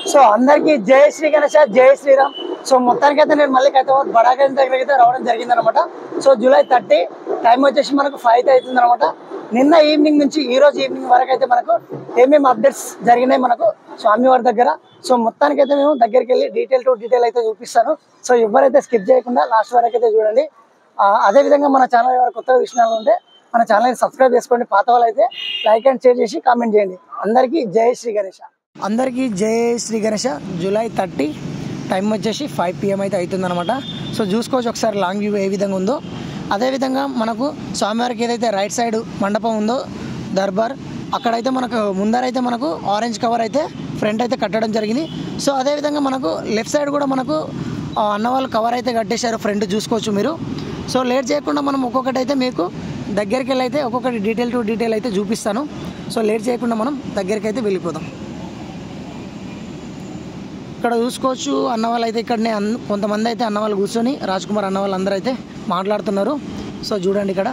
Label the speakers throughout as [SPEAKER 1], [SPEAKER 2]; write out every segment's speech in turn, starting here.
[SPEAKER 1] So అందరికి జై శ్రీ గణేష జై శ్రీరామ్ సో మొత్తానికి అయితే నేను మళ్ళీ హైదరాబాద్ బడాగంజ్ దగ్గరికి అయితే రావడం జరిగింది అనమాట సో జూలై థర్టీ టైం వచ్చేసి మనకు ఫైవ్ అయితే అవుతుంది అనమాట నిన్న ఈవినింగ్ నుంచి ఈ రోజు ఈవినింగ్ వరకు అయితే మనకు ఏమేమి అప్డేట్స్ జరిగినాయి మనకు స్వామివారి దగ్గర సో మొత్తానికి అయితే మేము దగ్గరికి వెళ్ళి డీటెయిల్ టు డీటెయిల్ అయితే చూపిస్తాను సో ఎవరైతే స్కిప్ చేయకుండా లాస్ట్ వరకు అయితే చూడండి ఆ, అదే విధంగా మన ఛానల్ ఎవరు కొత్తగా విషయాలు ఉంటే మన ఛానల్ సబ్స్క్రైబ్ చేసుకోండి పాత వాళ్ళు అయితే లైక్ అండ్ షేర్ చేసి కామెంట్ చేయండి అందరికీ జై శ్రీ గణేష అందరికీ జై Shri Ganesha July thirty time వచ్చేసి ఫైవ్ పిఎం అయితే అవుతుందన్నమాట సో చూసుకోవచ్చు ఒకసారి లాంగ్ వ్యూ ఏ విధంగా ఉందో అదేవిధంగా మనకు స్వామివారికి ఏదైతే రైట్ సైడ్ మండపం ఉందో దర్బార్ అక్కడైతే మనకు ముందరైతే మనకు ఆరెంజ్ కవర్ అయితే ఫ్రంట్ అయితే కట్టడం జరిగింది సో అదేవిధంగా మనకు లెఫ్ట్ సైడ్ కూడా మనకు ఆ, అన్న వాళ్ళు కవర్ అయితే కట్టేశారు ఫ్రంట్ చూసుకోవచ్చు మీరు సో లేట్ చేయకుండా మనం ఒక్కొక్కటి అయితే మీకు దగ్గరికి వెళ్ళి అయితే ఒక్కొక్కటి డీటెయిల్ టు డీటెయిల్ అయితే చూపిస్తాను సో లేట్ చేయకుండా మనం దగ్గరికి అయితే వెళ్ళిపోదాం ఇక్కడ చూసుకోవచ్చు అన్న వాళ్ళు అయితే ఇక్కడనే అన్న కొంతమంది అయితే అన్న వాళ్ళు కూర్చొని రాజ్ కుమార్ అన్న వాళ్ళు అందరూ అయితే మాట్లాడుతున్నారు సో చూడండి ఇక్కడ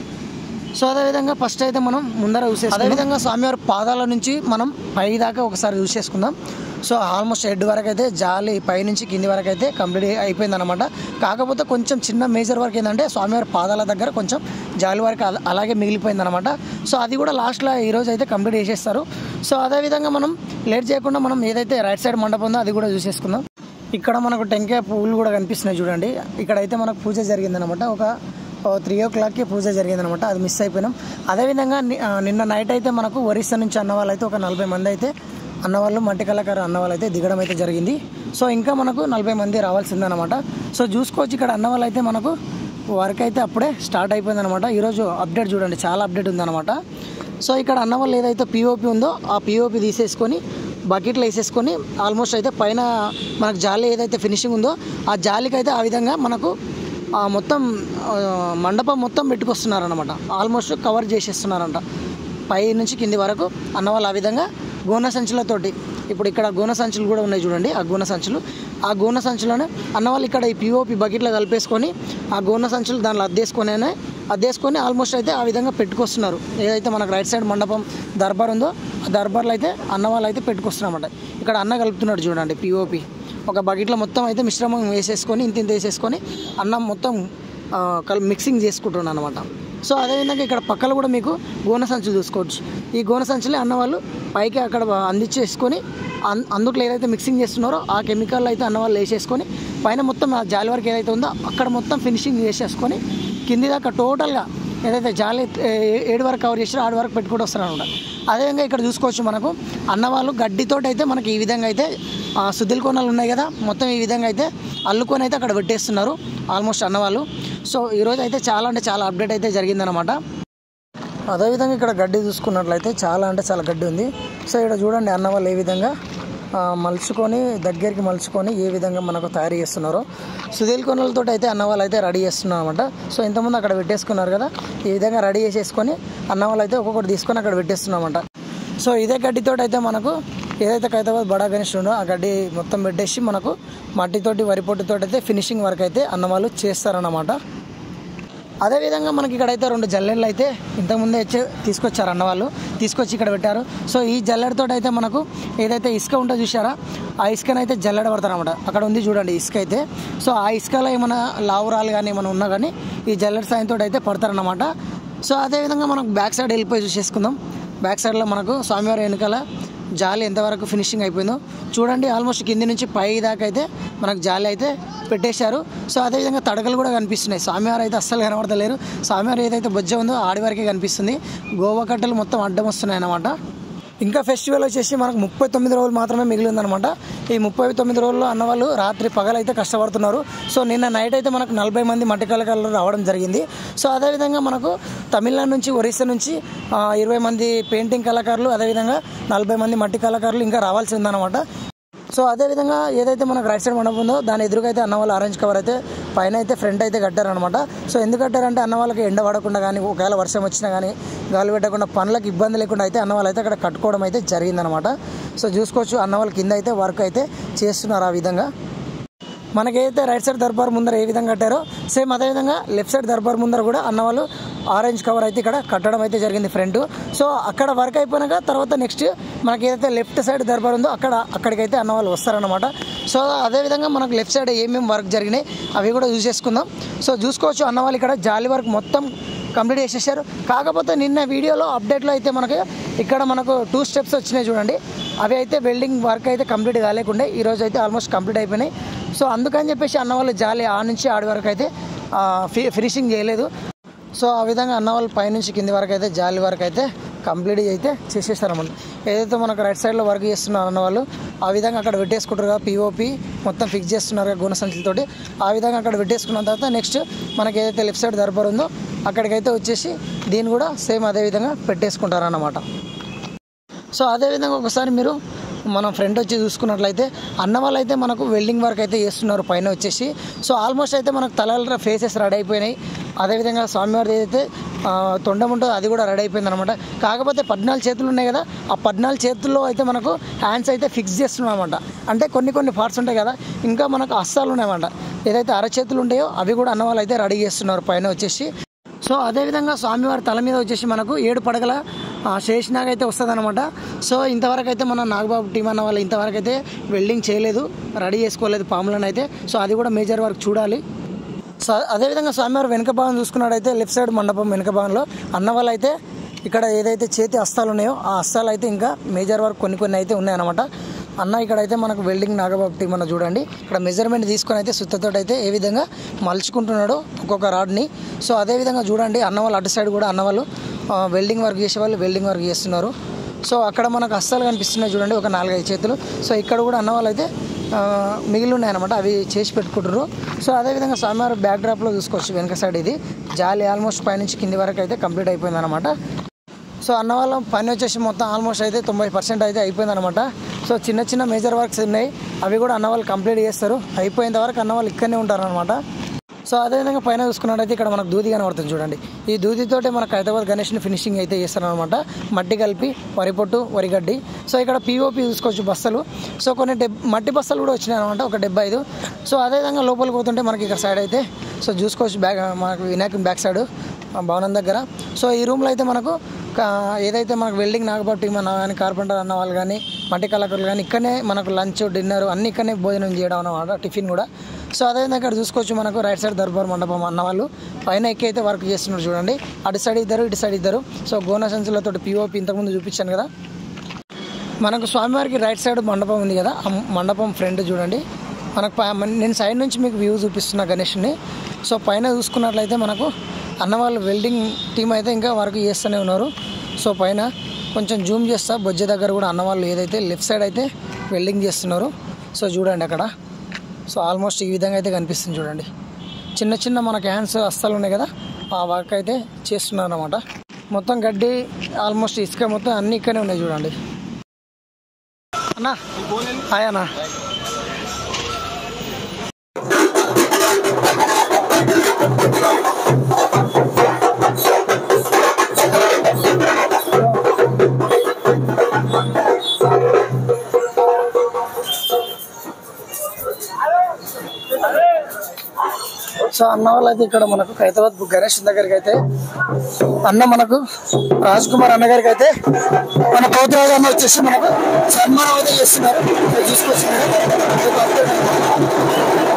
[SPEAKER 1] సో అదేవిధంగా ఫస్ట్ అయితే మనం ముందర చూసేసి అదేవిధంగా స్వామివారి పాదాల నుంచి మనం పై దాకా ఒకసారి చూసేసుకుందాం సో ఆల్మోస్ట్ హెడ్ వరకు అయితే జాలి పై నుంచి కింది వరకు అయితే కంప్లీట్ అయిపోయింది అనమాట కాకపోతే కొంచెం చిన్న మేజర్ వరకు ఏంటంటే స్వామివారి పాదాల దగ్గర కొంచెం జాలి వరకు అల- అలాగే మిగిలిపోయింది అనమాట సో అది కూడా లాస్ట్లో ఈరోజు అయితే కంప్లీట్ చేసేస్తారు సో అదేవిధంగా మనం లేట్ చేయకుండా మనం ఏదైతే రైట్ సైడ్ మండపం ఉందో అది కూడా చూసేసుకుందాం ఇక్కడ మనకు టెంకాయ పువ్వులు కూడా కనిపిస్తున్నాయి చూడండి ఇక్కడైతే మనకు పూజ జరిగిందనమాట ఒక త్రీ ఓ క్లాక్కి పూజ జరిగిందనమాట అది మిస్ అయిపోయినాం అదేవిధంగా ని- ఆ, నిన్న నైట్ అయితే మనకు ఒరిస్సా నుంచి అన్న వాళ్ళు అయితే ఒక నలభై మంది అయితే అన్నవాళ్ళు మట్టి కళాకారు అన్న వాళ్ళు అయితే దిగడం అయితే జరిగింది సో ఇంకా మనకు నలభై మంది రావాల్సిందనమాట సో చూసుకోవచ్చు ఇక్కడ అన్న వాళ్ళు అయితే మనకు వర్క్ అయితే అప్పుడే స్టార్ట్ అయిపోయిందనమాట ఈరోజు అప్డేట్ చూడండి చాలా అప్డేట్ ఉందన్నమాట సో ఇక్కడ అన్న వాళ్ళు ఏదైతే పిఓపి ఉందో ఆ పిఓపి తీసేసుకొని బకెట్లో వేసేసుకొని ఆల్మోస్ట్ అయితే పైన మనకు జాలి ఏదైతే ఫినిషింగ్ ఉందో ఆ జాలికి అయితే ఆ విధంగా మనకు ఆ మొత్తం ఆ, మండపం మొత్తం పెట్టుకొస్తున్నారు అనమాట ఆల్మోస్ట్ కవర్ చేసేస్తున్నారంట పై నుంచి కింది వరకు అన్న వాళ్ళు ఆ విధంగా గోన సంచులతోటి ఇప్పుడు ఇక్కడ గోన సంచులు కూడా ఉన్నాయి చూడండి ఆ గోన సంచులు ఆ గోన సంచులోనే అన్న వాళ్ళు ఇక్కడ ఈ పిఓపి బకెట్లో కలిపేసుకొని ఆ గోన సంచులు దానిలో అద్దేసుకొని అద్దేసుకొని ఆల్మోస్ట్ అయితే ఆ విధంగా పెట్టుకొస్తున్నారు ఏదైతే మనకు రైట్ సైడ్ మండపం దర్బార్ ఉందో ఆ దర్బార్లో అయితే అన్న వాళ్ళు అయితే పెట్టుకొస్తున్నారన్నమాట ఇక్కడ అన్న కలుపుతున్నాడు చూడండి పిఓపి ఒక బకెట్లో మొత్తం అయితే మిశ్రమం వేసేసుకొని ఇంత ఇంత వేసేసుకొని అన్నం మొత్తం ఆ, కల్ మిక్సింగ్ చేసుకుంటున్నాను అనమాట సో అదేవిధంగా ఇక్కడ పక్కన కూడా మీకు గోన సంచులు చూసుకోవచ్చు ఈ గోన సంచులే అన్న వాళ్ళు పైకి అక్కడ అందించేసుకొని అన్- అందుట్లో ఏదైతే మిక్సింగ్ చేస్తున్నారో ఆ కెమికల్ అయితే అన్న వాళ్ళు వేసేసుకొని పైన మొత్తం ఆ జాలి వరకు ఏదైతే ఉందో అక్కడ మొత్తం ఫినిషింగ్ చేసేసుకొని కింది దాకా టోటల్గా ఏదైతే జాలి ఏ- ఏడు వరకు కవర్ చేసారో ఆడు వరకు పెట్టుకుంటూ వస్తారు అనమాట అదేవిధంగా ఇక్కడ చూసుకోవచ్చు మనకు అన్నవాళ్ళు గడ్డితోటి అయితే మనకి ఈ విధంగా అయితే ఆ, సుద్దిల కోణాలు ఉన్నాయి కదా మొత్తం ఈ విధంగా అయితే అల్లుకొని అయితే అక్కడ పెట్టేస్తున్నారు ఆల్మోస్ట్ అన్నవాళ్ళు సో ఈరోజు అయితే చాలా అంటే చాలా అప్డేట్ అయితే జరిగిందనమాట అదేవిధంగా ఇక్కడ గడ్డి చూసుకున్నట్లయితే చాలా అంటే చాలా గడ్డి ఉంది సో ఇక్కడ చూడండి అన్న వాళ్ళు ఏ విధంగా ఆ, మలుచుకొని దగ్గరికి మలుచుకొని ఏ విధంగా మనకు తయారు చేస్తున్నారో సుధీల్ కొనలతో అయితే అన్న వాళ్ళు అయితే రెడీ చేస్తున్నారు అనమాట సో ఇంతకుముందు అక్కడ పెట్టేసుకున్నారు కదా ఈ విధంగా రెడీ చేసేసుకొని అన్న వాళ్ళు అయితే ఒక్కొక్కటి తీసుకొని అక్కడ పెట్టేస్తున్నామంట సో ఇదే గడ్డితోటి అయితే మనకు ఏదైతే ఖైతాబాద్ బడా గణేష్ ఉందో ఆ గడ్డి మొత్తం పెట్టేసి మనకు మట్టితోటి వరి పొట్టుతోటి అయితే ఫినిషింగ్ వర్క్ అయితే అన్నవాళ్ళు చేస్తారన్నమాట అదేవిధంగా మనకి ఇక్కడైతే రెండు జల్లెళ్ళు అయితే ఇంతకుముందే వచ్చి తీసుకొచ్చారు అన్నవాళ్ళు తీసుకొచ్చి ఇక్కడ పెట్టారు సో ఈ జల్లెడతో అయితే మనకు ఏదైతే ఇసుక ఉంటుందో చూసారా ఆ ఇసుకనైతే జల్లెడ పడతారు అనమాట అక్కడ ఉంది చూడండి ఇసుక అయితే సో ఆ ఇసుకలో ఏమైనా లావురాలు కానీ ఏమైనా ఉన్నా కానీ ఈ జల్లెడ సాయంతో అయితే పడతారన్నమాట సో అదేవిధంగా మనకు బ్యాక్ సైడ్ వెళ్ళిపోయి చూసేసుకుందాం బ్యాక్ సైడ్లో మనకు స్వామివారి వెనుకల జాలి ఎంతవరకు ఫినిషింగ్ అయిపోయిందో చూడండి ఆల్మోస్ట్ కింది నుంచి పై దాకా అయితే మనకు జాలి అయితే పెట్టేశారు సో అదేవిధంగా తడకలు కూడా కనిపిస్తున్నాయి స్వామివారు అయితే అస్సలు కనబడతలేరు స్వామివారు ఏదైతే బొజ్జ ఉందో ఆడి వరకే కనిపిస్తుంది గోవా కట్టలు మొత్తం అడ్డం వస్తున్నాయి అన్నమాట ఇంకా ఫెస్టివల్ వచ్చేసి మనకు ముప్పై తొమ్మిది రోజులు మాత్రమే మిగిలిందనమాట ఈ ముప్పై తొమ్మిది రోజుల్లో అన్నవాళ్ళు రాత్రి పగలైతే కష్టపడుతున్నారు సో నిన్న నైట్ అయితే మనకు నలభై మంది మట్టి కళాకారులు రావడం జరిగింది సో అదేవిధంగా మనకు తమిళనాడు నుంచి ఒరిస్సా నుంచి ఆ, ఇరవై మంది పెయింటింగ్ కళాకారులు అదేవిధంగా నలభై మంది మట్టి కళాకారులు ఇంకా రావాల్సి ఉందన్నమాట సో అదేవిధంగా ఏదైతే మనకు రైట్ సైడ్ మండపం ఉందో దాని ఎదురుగా అయితే అన్న వాళ్ళు ఆరెంజ్ కవర్ అయితే పైన అయితే ఫ్రంట్ అయితే కట్టారనమాట సో ఎందుకు కట్టారంటే అన్న వాళ్ళకి ఎండ పడకుండా కానీ ఒకవేళ వర్షం వచ్చినా కానీ గాలి పెట్టకుండా పనులకు ఇబ్బంది లేకుండా అయితే అన్న వాళ్ళు అయితే అక్కడ కట్టుకోవడం అయితే జరిగిందనమాట సో చూసుకోవచ్చు అన్న వాళ్ళ కింద అయితే వర్క్ అయితే చేస్తున్నారు ఆ విధంగా మనకైతే రైట్ సైడ్ దర్బార్ ముందర ఏ విధంగా కట్టారో సేమ్ అదేవిధంగా లెఫ్ట్ సైడ్ దర్బార్ ముందర కూడా అన్నవాళ్ళు ఆరెంజ్ కవర్ అయితే ఇక్కడ కట్టడం అయితే జరిగింది ఫ్రంట్ సో అక్కడ వర్క్ అయిపోయినాక తర్వాత నెక్స్ట్ మనకి ఏదైతే లెఫ్ట్ సైడ్ దర్బార్ ఉందో అక్కడ అక్కడికైతే అన్న వాళ్ళు వస్తారనమాట సో అదేవిధంగా మనకు లెఫ్ట్ సైడ్ ఏమేమి వర్క్ జరిగినాయి అవి కూడా యూజ్ చేసుకుందాం సో చూసుకోవచ్చు అన్న వాళ్ళు ఇక్కడ జాలి వర్క్ మొత్తం కంప్లీట్ చేసేసారు కాకపోతే నిన్న వీడియోలో అప్డేట్లో అయితే మనకి ఇక్కడ మనకు టూ స్టెప్స్ వచ్చినాయి చూడండి అవి అయితే వెల్డింగ్ వర్క్ అయితే కంప్లీట్ కాలేకుండే ఈరోజు అయితే ఆల్మోస్ట్ కంప్లీట్ అయిపోయినాయి సో అందుకని చెప్పేసి అన్న వాళ్ళు జాలి ఆ నుంచి ఆడి వరకు అయితే ఆ, ఫి ఫినిషింగ్ చేయలేదు సో ఆ విధంగా అన్న వాళ్ళు పైనుంచి కింది వరకు అయితే జాలి వరకు అయితే కంప్లీట్ అయితే చేసేసారన్నమాట ఏదైతే మనకు రైట్ సైడ్లో వర్క్ చేస్తున్నారు అన్న వాళ్ళు ఆ విధంగా అక్కడ పెట్టేసుకుంటారు కదా పిఓపి మొత్తం ఫిక్స్ చేస్తున్నారు కదా గుణ సంచులతోటి ఆ విధంగా అక్కడ పెట్టేసుకున్న తర్వాత నెక్స్ట్ మనకి ఏదైతే లెఫ్ట్ సైడ్ దర్బార్ ఉందో అక్కడికైతే వచ్చేసి దీన్ని కూడా సేమ్ అదే విధంగా పెట్టేసుకుంటారు అన్నమాట సో అదేవిధంగా ఒకసారి మీరు మనం ఫ్రంట్ వచ్చి చూసుకున్నట్లయితే అన్న వాళ్ళు అయితే మనకు వెల్డింగ్ వర్క్ అయితే చేస్తున్నారు పైన వచ్చేసి సో ఆల్మోస్ట్ అయితే మనకు తలల ఫేసెస్ రెడీ అయిపోయినాయి అదేవిధంగా స్వామివారి ఏదైతే ఆ, తొండం ఉంటుందో అది కూడా రెడీ అయిపోయింది అనమాట కాకపోతే పద్నాలుగు చేతులు ఉన్నాయి కదా ఆ పద్నాలుగు చేతుల్లో అయితే మనకు హ్యాండ్స్ అయితే ఫిక్స్ చేస్తున్నాం అనమాట అంటే కొన్ని కొన్ని పార్ట్స్ ఉంటాయి కదా ఇంకా మనకు అస్సాలు ఉన్నాయన్నమాట ఏదైతే అరచేతులు ఉంటాయో అవి కూడా అన్న వాళ్ళు అయితే రెడీ చేస్తున్నారు పైన వచ్చేసి సో అదేవిధంగా స్వామివారి తల మీద వచ్చేసి మనకు ఏడు పడగల ఆ, శేషనాగ్ అయితే వస్తుందన్నమాట సో ఇంతవరకు అయితే మన నాగబాబు టీం అన్న వాళ్ళు ఇంతవరకు అయితే వెల్డింగ్ చేయలేదు రెడీ చేసుకోలేదు పాములను అయితే సో అది కూడా మేజర్ వర్క్ చూడాలి సో అదేవిధంగా స్వామివారి వెనుక భాగం చూసుకున్నట్టయితే లెఫ్ట్ సైడ్ మండపం వెనుక భాగంలో అన్న వాళ్ళు అయితే ఇక్కడ ఏదైతే చేతి హస్తాలు ఉన్నాయో ఆ హస్తాలు అయితే ఇంకా మేజర్ వర్క్ కొన్ని కొన్ని అయితే ఉన్నాయన్నమాట అన్న ఇక్కడైతే మనకు వెల్డింగ్ నాగబాబు టీం అన్న చూడండి ఇక్కడ మెజర్మెంట్ తీసుకొని అయితే సుత్తతో అయితే ఏ విధంగా మలుచుకుంటున్నాడో ఒక్కొక్క రాడ్ని సో అదే విధంగా చూడండి అన్న వాళ్ళు అటు సైడ్ కూడా అన్న వాళ్ళు ఆ, వెల్డింగ్ వర్క్ చేసే వాళ్ళు వెల్డింగ్ వర్క్ చేస్తున్నారు సో అక్కడ మనకు అస్సలు కనిపిస్తున్నాయి చూడండి ఒక నాలుగైదు చేతులు సో ఇక్కడ కూడా అన్న వాళ్ళు అయితే ఆ, మిగిలి ఉన్నాయన్నమాట అవి చేసి పెట్టుకుంటారు సో అదేవిధంగా స్వామివారి బ్యాక్ డ్రాప్లో చూసుకోవచ్చు వెనక సైడ్ ఇది జాలి ఆల్మోస్ట్ పైనుంచి కింది వరకు అయితే కంప్లీట్ అయిపోయింది అనమాట సో అన్న వాళ్ళ పని వచ్చేసి మొత్తం ఆల్మోస్ట్ అయితే తొంభై పర్సెంట్ అయితే అయిపోయింది అనమాట సో చిన్న చిన్న మేజర్ వర్క్స్ ఉన్నాయి అవి కూడా అన్న వాళ్ళు కంప్లీట్ చేస్తారు అయిపోయేంత వరకు అన్న వాళ్ళు ఇక్కడనే ఉంటారు అనమాట సో అదేవిధంగా పైన చూసుకున్నట్టయితే ఇక్కడ మనకు దూది కనబడుతుంది చూడండి ఈ దూదితోటే మనకు హైదరాబాద్ గణేష్ని ఫినిషింగ్ అయితే చేస్తారనమాట మట్టి కలిపి వరి పొట్టు వరిగడ్డి సో ఇక్కడ పీఓపి చూసుకోవచ్చు బస్సులు సో కొన్ని డెబ్ మట్టి బస్సులు కూడా వచ్చినాయి అనమాట ఒక డెబ్బై ఐదు సో అదేవిధంగా లోపలికి పోతుంటే మనకి ఇక్కడ సైడ్ అయితే సో చూసుకోవచ్చు బ్యాక్ మనకు వినాయకుని బ్యాక్ సైడ్ ఆ భవనం దగ్గర సో ఈ రూమ్లో అయితే మనకు కా- ఏదైతే మనకు వెల్డింగ్ నాగబాబు టీం అన్న కానీ కార్పెంటర్ అన్న వాళ్ళు కానీ మట్టి కళాకారులు కానీ ఇక్కడనే మనకు లంచ్ డిన్నర్ అన్ని ఇక్కడనే భోజనం చేయడం అన్నమాట టిఫిన్ కూడా సో అదేవిధంగా ఇక్కడ చూసుకోవచ్చు మనకు రైట్ సైడ్ దర్బార్ మండపం అన్న వాళ్ళు పైన ఎక్కి అయితే వర్క్ చేస్తున్నారు చూడండి అటు సైడ్ ఇద్దరు ఇటు సైడ్ ఇద్దరు సో గోనా సంచులతో పిఓపి ఇంతకుముందు చూపించాను కదా మనకు స్వామివారికి రైట్ సైడ్ మండపం ఉంది కదా ఆ మండపం ఫ్రంట్ చూడండి మనకు పై- మన- నేను సైడ్ నుంచి మీకు వ్యూ చూపిస్తున్నా గణేష్ని సో పైన చూసుకున్నట్లయితే మనకు అన్న వాళ్ళు వెల్డింగ్ టీం అయితే ఇంకా వర్క్ చేస్తూనే ఉన్నారు సో పైన కొంచెం జూమ్ చేస్తా బొజ్జ దగ్గర కూడా అన్న వాళ్ళు ఏదైతే లెఫ్ట్ సైడ్ అయితే వెల్డింగ్ చేస్తున్నారు సో చూడండి అక్కడ సో ఆల్మోస్ట్ ఈ విధంగా అయితే కనిపిస్తుంది చూడండి చిన్న చిన్న మనకి హ్యాండ్స్ అస్తాలు ఉన్నాయి కదా ఆ వర్క్ అయితే చేస్తున్నారు అనమాట మొత్తం గడ్డి ఆల్మోస్ట్ ఇసుక మొత్తం అన్నీ ఇక్కడనే ఉన్నాయి చూడండి అన్నా హాయ్ అన్నా సో అన్న వాళ్ళు అయితే ఇక్కడ మనకు హైదరాబాద్ గణేష్ దగ్గరికి అయితే అన్న మనకు రాజ్ కుమార్ అన్న గారికి అయితే మన పోతురాజు అన్న వచ్చేసి మనకు సన్మానం అయితే చేస్తున్నారు ఇక్కడ చూసుకోవచ్చు మీరు. ఒక update అన్నమాట.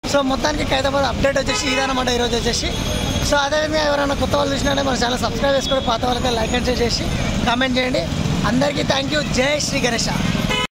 [SPEAKER 1] సో మొత్తానికి ఖైదాబాద్ అప్డేట్ వచ్చేసి ఇదన్నమాట ఈరోజు వచ్చేసి సో అదేవిధంగా ఎవరైనా కొత్త వాళ్ళు చూసినా మన ఛానల్ సబ్స్క్రైబ్ చేసుకొని పాత వాళ్ళకి లైక్ అండ్ షేర్ చేసి కామెంట్ చేయండి అందరికీ థ్యాంక్ యూ జై శ్రీ గణేష